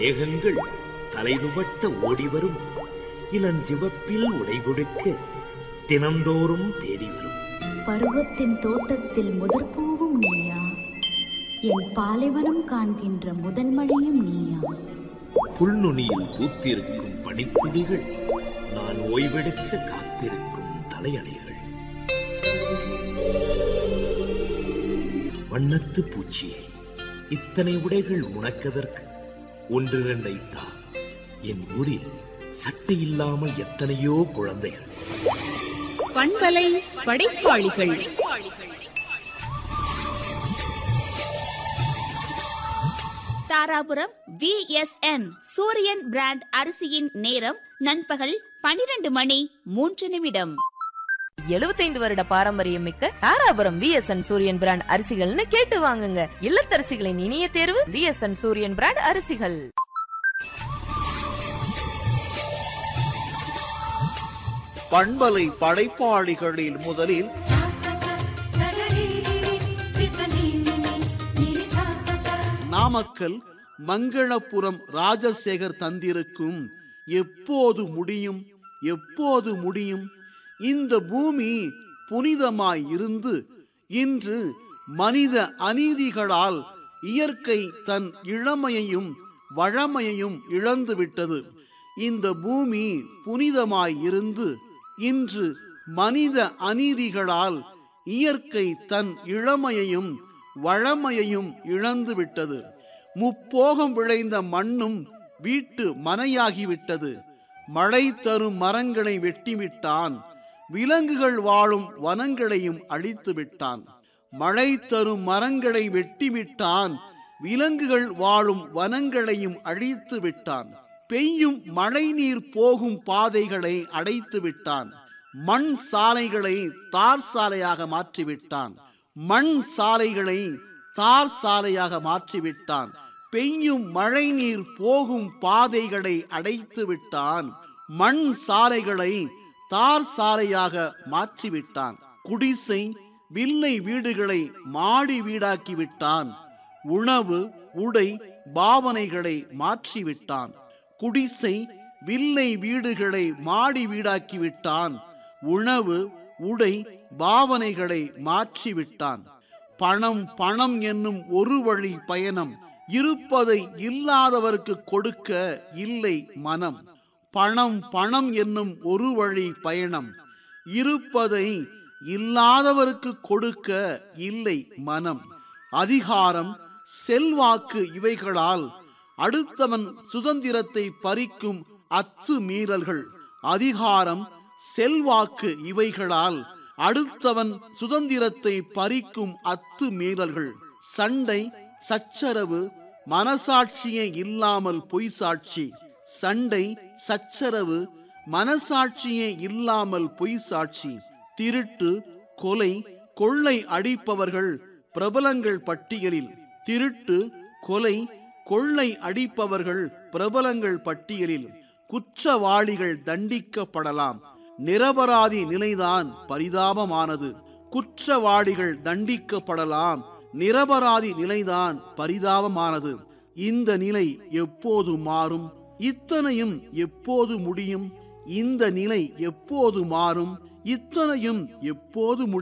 மேகங்கள் தலைதுவட்ட ஓடிவரும் இளஞ்சிவப்பில் உடை கொடுக்க தினந்தோறும் தேடி வரும் பருவத்தின் தோட்டத்தில் முதற்பூவும் நீயா என் பாலைவனம் காண்கின்ற முதல் மழையும் நீயா புல்நுனியில் பூத்திருக்கும் பனித்துளிகள் நான் ஓய்வெடுக்க காத்திருக்கும் தலையணைகள் வண்ணத்து பூச்சியே இத்தனை உடைகள் உனக்கதற்கு ஒன்று நினைத்தா என் ஊரில் சட்டை இல்லாமல் எத்தனையோ குழந்தைகள் பண்பலை படைப்பாளிகள் தாராபுரம் விஎஸ்என் சூரியன் பிராண்ட் அரிசியின் நேரம் நண்பகல் பனிரெண்டு மணி மூன்று நிமிடம் எழுபத்தைந்து வருட பாரம்பரியம் மிக்க தாராபுரம் விஎஸ்என் சூரியன் பிராண்ட் அரிசிகள்னு கேட்டு வாங்குங்க இல்லத்தரசிகளின் இனிய தேர்வு விஎஸ்என் சூரியன் பிராண்ட் அரிசிகள் பண்பலை படைப்பாளிகளில் முதலில் நாமக்கல் மங்களபுரம் ராஜசேகர் தந்திருக்கும் எப்போது முடியும் எப்போது முடியும் இந்த பூமி புனிதமாய் இருந்து இன்று மனித அநீதிகளால் இயற்கை தன் இளமையையும் வழமையையும் இழந்துவிட்டது இந்த பூமி புனிதமாய் இருந்து இன்று மனித அநீதிகளால் இயற்கை தன் இளமையையும் வழமையையும் இழந்து விட்டது முப்போகம் விளைந்த மண்ணும் வீட்டு மனையாகிவிட்டது மழை தரும் மரங்களை வெட்டிவிட்டான் விலங்குகள் வாழும் வனங்களையும் அழித்து விட்டான் மழை தரும் மரங்களை வெட்டிவிட்டான் விலங்குகள் வாழும் வனங்களையும் அழித்து விட்டான் பெய்யும் மழை நீர் போகும் பாதைகளை அடைத்து விட்டான் மண் சாலைகளை தார் சாலையாக மாற்றிவிட்டான் மண் சாலைகளை தார் சாலையாக மாற்றிவிட்டான் பெய்யும் மழை நீர் போகும் பாதைகளை அடைத்து விட்டான் மண் சாலைகளை தார் சாலையாக மாற்றிவிட்டான் குடிசை வில்லை வீடுகளை மாடி வீடாக்கி விட்டான் உணவு உடை பாவனைகளை மாற்றிவிட்டான் குடிசை வில்லை வீடுகளை மாடி வீடாக்கி விட்டான் உணவு உடை பாவனைகளை மாற்றிவிட்டான் பணம் பணம் என்னும் ஒரு வழி பயணம் இருப்பதை இல்லாதவருக்கு கொடுக்க இல்லை மனம் பணம் பணம் என்னும் ஒரு வழி பயணம் இருப்பதை இல்லாதவருக்கு கொடுக்க இல்லை மனம் அதிகாரம் செல்வாக்கு இவைகளால் அடுத்தவன் சுதந்திரத்தை பறிக்கும் அத்து மீறல்கள் அதிகாரம் செல்வாக்கு இவைகளால் அடுத்தவன் சுதந்திரத்தை பறிக்கும் அத்து மீறல்கள் சண்டை சச்சரவு மனசாட்சியே இல்லாமல் பொய் சாட்சி சண்டை சச்சரவு மனசாட்சியே இல்லாமல் பொய் சாட்சி திருட்டு கொலை கொள்ளை அடிப்பவர்கள் பிரபலங்கள் பட்டியலில் திருட்டு கொலை கொள்ளை அடிப்பவர்கள் பிரபலங்கள் பட்டியலில் குற்றவாளிகள் தண்டிக்கப்படலாம் நிரபராதி நிலைதான் பரிதாபமானது குற்றவாளிகள் தண்டிக்கப்படலாம் நிரபராதி நிலைதான் பரிதாபமானது இந்த நிலை எப்போது மாறும் இத்தனையும் எப்போது முடியும் இந்த நிலை எப்போது மாறும் இத்தனையும் எப்போது முடியும்